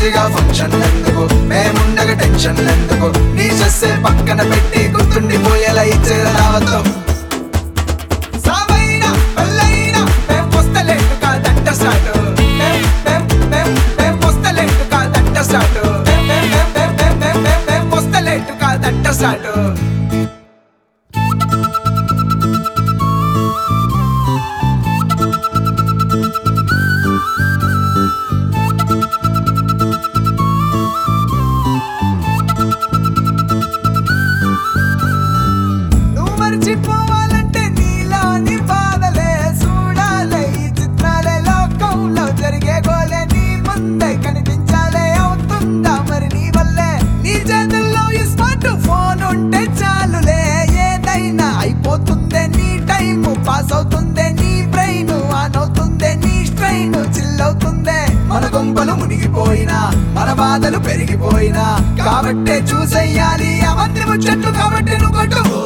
సోమరిగా function ఎందుకు మేముండగా tension ఎందుకు నీ చేసే పక్కన పెట్టి గుర్తుండిపోయేలా ఇచ్చేది రావద్దు సావైనా పెళ్ళైనా మేం వస్తలేటు కాదంట స్టార్ట్ మేం మేం మేం మేం వస్తలేటు కాదంట స్టార్ట్ మేం మేం మేం మేం మేం మేం మేం మేం వస్తలేటు కాదంట స్టార్ట్ నువ్వు మర్చిపోవాలంటే నీలోని బాధలే చూడాలే ఈ చిత్రాలే లోకంలో జరిగే గోలే నీ ముందే కనిపించాలే అవుతుందా మరి నీ వల్లే నీ చేతుల్లో ఈ స్మార్ట్ ఫోన్ ఉంటే చాలులే ఏదైనా అయిపోతుందే నీ టైం పాస్ అవుతుందే నీ బ్రెయిన్ ఆన్ అవుతుందే నీ స్ట్రెయిన్ చిల్ అవుతుందే మన గుంపలు మునిగిపోయినా మన బాధలు పెరిగిపోయినా కాబట్టే చూసేయాలి అవంతి ముచ్చట్లు కాబట్టి నువ్వు కొట్టు